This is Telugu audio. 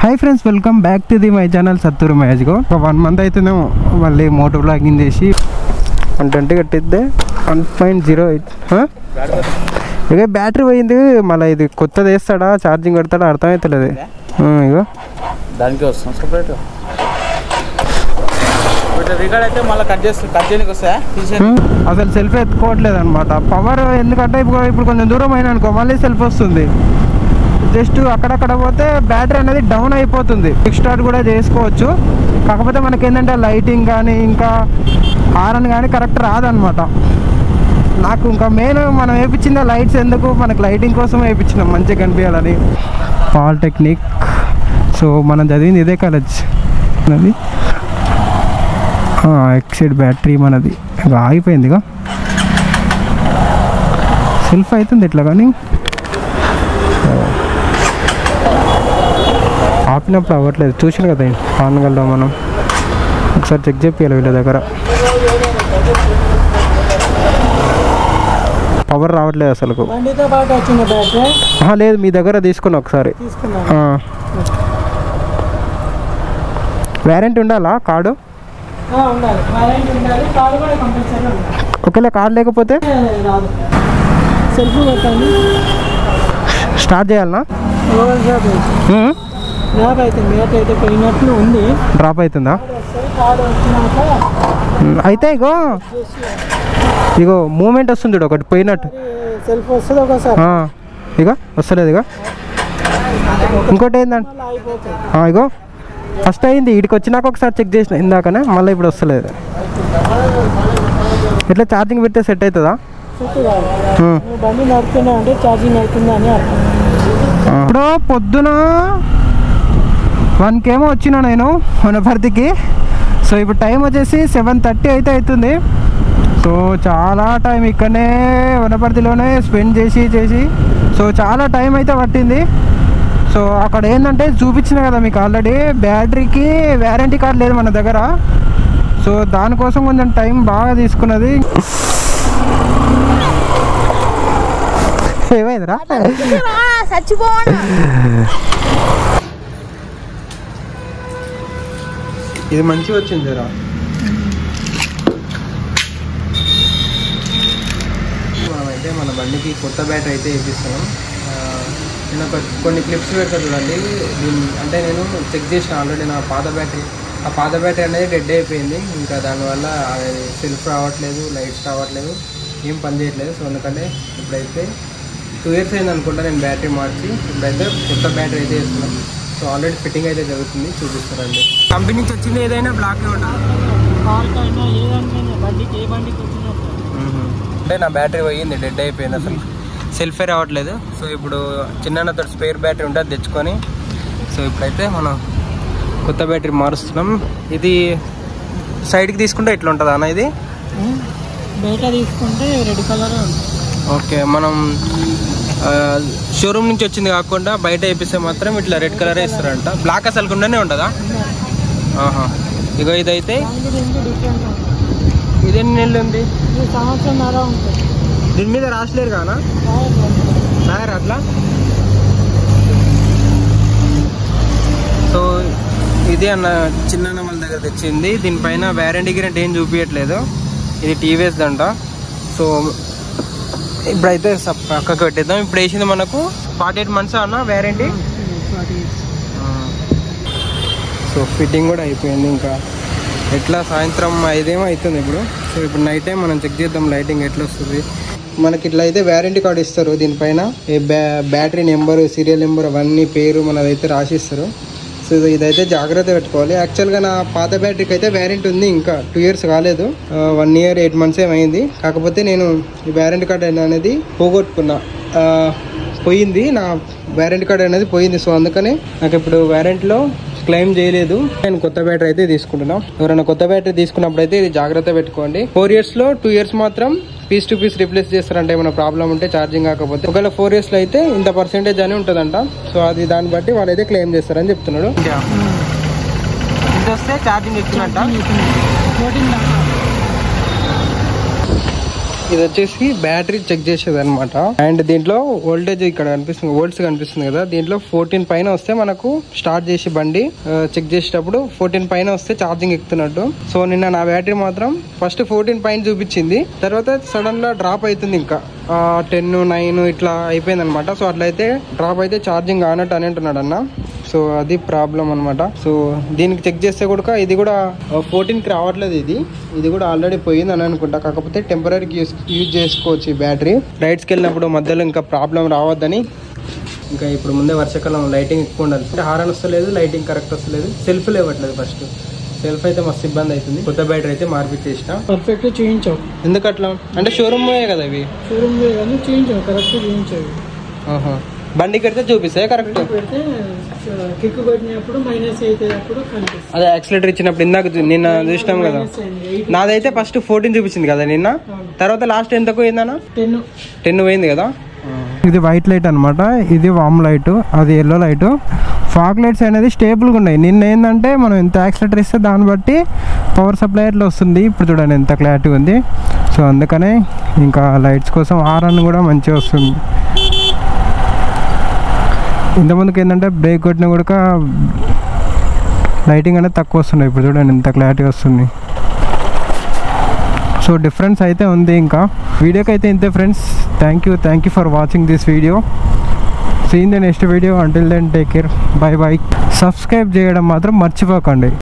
Hi friends welcome back to the my channel సత్తూరు మ్యాజ్గో ఒక వన్ మంత్ అయితేనేమో మళ్ళీ మోటో బ్లాగింగ్ చేసి వన్ ట్వంటీ కట్టిద్దే వన్ పాయింట్ జీరో ఎయిట్ ఇక బ్యాటరీ పోయింది మళ్ళీ ఇది కొత్తది వేస్తాడా ఛార్జింగ్ పెడతాడా అర్థమవుతలేదు ఆ, ఇగో దానికి వస్తాం సపరేట్ రికార్డ్ అయితే మళ్ళీ కట్ చేస్తే కట్ చేయడానికి వస్తా తీసే ఉమ్, అసలు సెల్ఫ్ ఎత్తుకోవట్లేదు అనమాట పవర్ ఎందుకంటే ఇప్పుడు ఇప్పుడు కొంచెం దూరం అయినా అనుకో మళ్ళీ సెల్ఫ్ వస్తుంది జస్ట్ అక్కడక్కడ పోతే బ్యాటరీ అనేది డౌన్ అయిపోతుంది క్విక్ స్టార్ట్ కూడా చేసుకోవచ్చు కాకపోతే మనకి ఏంటంటే లైటింగ్ కానీ ఇంకా హారన్ కానీ కరెక్ట్ రాదనమాట నాకు ఇంకా మెయిన్ మనం వేయించిన లైట్స్ ఎందుకు మనకు లైటింగ్ కోసం వేయించినాం మంచిగా కనిపించాలని పాలిటెక్నిక్ సో మనం చదివింది ఇదే కాలేజ్ అది ఎక్సైడ్ బ్యాటరీ మనది ఇక ఆగిపోయింది ఇక సెల్ఫ్ అవుతుంది ఇట్లా కానీ ఆపినప్పుడు అవ్వట్లేదు చూసిన కదా పానగల్లో మనం ఒకసారి చెక్ చేయాలి వీళ్ళ దగ్గర పవర్ రావట్లేదు అసలు బండితో పాటు వచ్చిన బ్యాటరీ ఆహా, లేదు మీ దగ్గర తీసుకున్నా ఒకసారి తీసుకున్నాను వ్యారంటీ ఉండాలా కార్డు ఆ, ఉండాలి వారంటీ ఉండాలి కారు కూడా కంపల్సరీ ఉండాలి ఒకవేళ కార్డు లేకపోతే ఏ, రాదు సెల్ఫ్ పెట్టండి స్టార్ట్ చేయాలనా ఓవర్ డ్రాప్ అయితే డ్రాప్ అయితే మేట అయితే పోయినట్లు ఉంది డ్రాప్ అవుతుందా వస్తుంది కారు వచ్చినాక ఉమ్, అయితే ఇగో ఇగో మూమెంట్ వస్తుంది చూడు ఒకటి పోయినట్టు సెల్ఫ్ వస్తుంది ఒకసారి ఆ, ఇగో వస్తలేదు ఇగో ఇంకోటి ఏంటంటే మళ్ళీ అయిపోతుంది ఆ, ఇగో ఫస్ట్ అయింది ఇడికి వచ్చినాక ఒకసారి చెక్ చేసిన ఇందాకనే మళ్ళీ ఇప్పుడు వస్తలేదు ఇట్లా ఛార్జింగ్ పెడితే సెట్ అవుతుందా చుట్టూ కాదు ఉమ్. నువ్వు బండి నడుపుతున్నా అంటే ఛార్జింగ్ అవుతుందా అని అర్థం ఇప్పుడు పొద్దున వన్కి ఏమో వచ్చిన నేను వనపర్తికి సో ఇప్పుడు టైం వచ్చేసి సెవెన్ థర్టీ అయితే అవుతుంది సో చాలా టైం ఇక్కడనే వనపర్తిలోనే స్పెండ్ చేసి చేసి సో చాలా టైం అయితే పట్టింది సో అక్కడ ఏంటంటే చూపించిన కదా మీకు ఆల్రెడీ బ్యాటరీకి వ్యారంటీ కార్డ్ లేదు మన దగ్గర సో దానికోసం కొంచెం టైం బాగా తీసుకున్నది ఏమైందిరా చచ్చిపోవడం ఇది మంచిగా వచ్చింది జరా మనమైతే మన బండికి కొత్త బ్యాటరీ అయితే వేపిస్తున్నాం ఆ, నేను ఒక కొన్ని క్లిప్స్ పెడతా చూడండి దీని అంటే నేను చెక్ చేసిన ఆల్రెడీ నా పాత బ్యాటరీ ఆ పాత బ్యాటరీ అనేది డెడ్ అయిపోయింది ఇంకా దానివల్ల అది సెల్ఫ్ రావట్లేదు లైట్స్ రావట్లేదు ఏం పని చేయట్లేదు సో ఎందుకంటే ఇప్పుడైతే టూ ఇయర్స్ అయింది అనుకుంటా నేను బ్యాటరీ మార్చి ఇప్పుడైతే కొత్త బ్యాటరీ అయితే వేస్తున్నాం సో ఆల్రెడీ ఫిట్టింగ్ అయితే జరుగుతుంది చూపిస్తారండి కంపెనీ నుంచి వచ్చింది ఏదైనా బ్లాక్ ఉంటుంది కార్కైనా ఏదానికైనా బండికి ఏ బండికి వచ్చినట్టు అంటే నా బ్యాటరీ పోయింది డెడ్ అయిపోయింది అసలు సెల్ఫే రావట్లేదు సో ఇప్పుడు చిన్న స్పేర్ బ్యాటరీ ఉంటే అది తెచ్చుకొని సో ఇప్పుడైతే మనం కొత్త బ్యాటరీ మారుస్తున్నాం ఇది సైడ్కి తీసుకుంటే ఇట్లా ఉంటుందా అన్న ఇది బయట తీసుకుంటే రెడ్ కలర్ ఓకే మనం షోరూమ్ నుంచి వచ్చింది కాకుండా బయట వేపిస్తే మాత్రం ఇట్లా రెడ్ కలర్ ఇస్తారంట బ్లాక్ అసలు ఉండనే ఉంటుందా ఆహా ఇగో ఇదైతే దానికి దీనికి డిఫరెంట్ ఉంటుంది ఇది ఎన్ని నెలలు ఉంది ఇది సంవత్సరంన్నర ఉంటుంది దీని మీద రాసలేరు కానా రాయరు అట్లా సో ఇది అన్న చిన్న వాళ్ళ దగ్గర తెచ్చింది దీనిపైన వ్యారంటీ గ్యారంటీ ఏం చూపించట్లేదు ఇది టీవీఎస్ దంట సో ఇప్పుడైతే సప్- పక్కకు పెట్టేద్దాం ఇప్పుడు వేసింది మనకు ఫార్టీ ఎయిట్ మంత్స్ అన్న వ్యారంటీ సో ఫిట్టింగ్ కూడా అయిపోయింది ఇంకా ఎట్లా సాయంత్రం ఐదేమో అవుతుంది ఇప్పుడు సో ఇప్పుడు నైట్ టైం మనం చెక్ చేద్దాం లైటింగ్ ఎట్లా వస్తుంది మనకి ఇట్లా అయితే వ్యారంటీ కార్డు ఇస్తారు దీనిపైన ఏ బ్యా బ్యాటరీ నెంబరు సీరియల్ నెంబర్ అవన్నీ పేరు మనదైతే రాసిస్తారు సో ఇది- ఇదైతే జాగ్రత్త పెట్టుకోవాలి యాక్చువల్గా నా పాత బ్యాటరీకి అయితే వ్యారంటీ ఉంది ఇంకా టూ ఇయర్స్ కాలేదు వన్ ఇయర్ ఎయిట్ మంత్స్ ఏమైంది కాకపోతే నేను ఈ వ్యారంటీ కార్డ్ అనేది పోగొట్టుకున్నా ఆ, పోయింది నా వ్యారంటీ కార్డ్ అనేది పోయింది సో అందుకనే నాకు ఇప్పుడు వ్యారంటీలో క్లెయిమ్ చేయలేదు నేను కొత్త బ్యాటరీ అయితే తీసుకుంటున్నాం ఎవరైనా కొత్త బ్యాటరీ తీసుకున్నప్పుడు అయితే ఇది జాగ్రత్త పెట్టుకోండి ఫోర్ ఇయర్స్ లో టూ ఇయర్స్ మాత్రం పీస్ టు పీస్ రిప్లేస్ చేస్తారంటే ఏమైనా ప్రాబ్లం ఉంటే ఛార్జింగ్ కాకపోతే ఒకవేళ ఫోర్ ఇయర్స్ లో అయితే ఇంత పర్సెంటేజ్ అని ఉంటుందంట సో అది దాన్ని బట్టి వాళ్ళైతే క్లెయిమ్ చేస్తారని చెప్తున్నాడు వస్తే ఛార్జింగ్ ఎక్కుతున్నట్ట ఫోర్టీన్ దాకా ఇది వచ్చేసి బ్యాటరీ చెక్ చేసేది అనమాట అండ్ దీంట్లో వోల్టేజ్ ఇక్కడ కనిపిస్తుంది వోల్ట్స్ కనిపిస్తుంది కదా దీంట్లో ఫోర్టీన్ పైన వస్తే మనకు స్టార్ట్ చేసి బండి చెక్ చేసేటప్పుడు ఫోర్టీన్ పైన వస్తే ఛార్జింగ్ ఎక్కుతున్నట్టు సో నిన్న నా బ్యాటరీ మాత్రం ఫస్ట్ ఫోర్టీన్ పైన చూపించింది తర్వాత సడన్ గా డ్రాప్ అవుతుంది ఇంకా టెన్ నైన్ ఇట్లా అయిపోయింది అనమాట సో అట్లయితే డ్రాప్ అయితే ఛార్జింగ్ కానట్టు అని అంటున్నాడు అన్న సో అది ప్రాబ్లం అనమాట సో దీనికి చెక్ చేస్తే కూడా ఇది కూడా ఫోర్టీన్కి రావట్లేదు ఇది ఇది కూడా ఆల్రెడీ పోయింది అని అనుకుంటా కాకపోతే టెంపరీ యూస్ యూజ్ చేసుకోవచ్చు ఈ బ్యాటరీ రైడ్స్కి వెళ్ళినప్పుడు మధ్యలో ఇంకా ప్రాబ్లం రావద్దని ఇంకా ఇప్పుడు ముందే వర్షాకాలం లైటింగ్ ఎక్కువ ఉండాలి అంటే హారన్ వస్తలేదు లైటింగ్ కరెక్ట్ వస్తలేదు సెల్ఫ్ లేవట్లేదు ఫస్ట్ సెల్ఫ్ అయితే మస్తు ఇబ్బంది అవుతుంది కొత్త బ్యాటరీ అయితే మార్పిచ్చేసిన పర్ఫెక్ట్ చేయించావు ఎందుకు అట్లా అంటే షోరూమ్ కదా ఇవి షోరూమ్ కానీ చేయించావు కరెక్ట్ చేయించావు ఆహా. బండికి పెడితే చూపిస్తాయి కరెక్ట్ పెడితే కిక్ కొట్టినప్పుడు మైనస్ అయితే అప్పుడు కనిపిస్తుంది అదే యాక్సిలేటర్ ఇచ్చినప్పుడు ఇందాక చూ- నిన్న చూసినాం కదా ఎయిట్ నాదైతే ఫస్ట్ ఫోర్టీన్ చూపించింది కదా నిన్న తర్వాత లాస్ట్ ఎంతకు పోయిందన్న టెన్ టెన్ పోయింది కదా ఇది వైట్ లైట్ అనమాట ఇది వామ్ లైట్ అది ఎల్లో లైట్ ఫాగ్ లైట్స్ అనేది స్టేబుల్గా ఉన్నాయి నిన్న ఏంటంటే మనం ఎంత యాక్సిలేటర్ ఇస్తే దాన్ని బట్టి పవర్ సప్లై ఎట్లా వస్తుంది ఇప్పుడు చూడండి ఎంత క్లారిటీ ఉంది సో అందుకనే ఇంకా లైట్స్ కోసం ఆర్ఎన్ కూడా మంచిగా వస్తుంది ఇంతకుముందుకు ఏంటంటే బ్రేక్ కొట్టినా కూడా లైటింగ్ అనేది తక్కువ వస్తుంది ఇప్పుడు చూడండి ఎంత క్లారిటీ వస్తుంది సో డిఫరెన్స్ అయితే ఉంది ఇంకా వీడియోకి అయితే ఇంతే friends thank you thank you for watching this video seen the next video until then take care bye bye subscribe చేయడం మాత్రం మర్చిపోకండి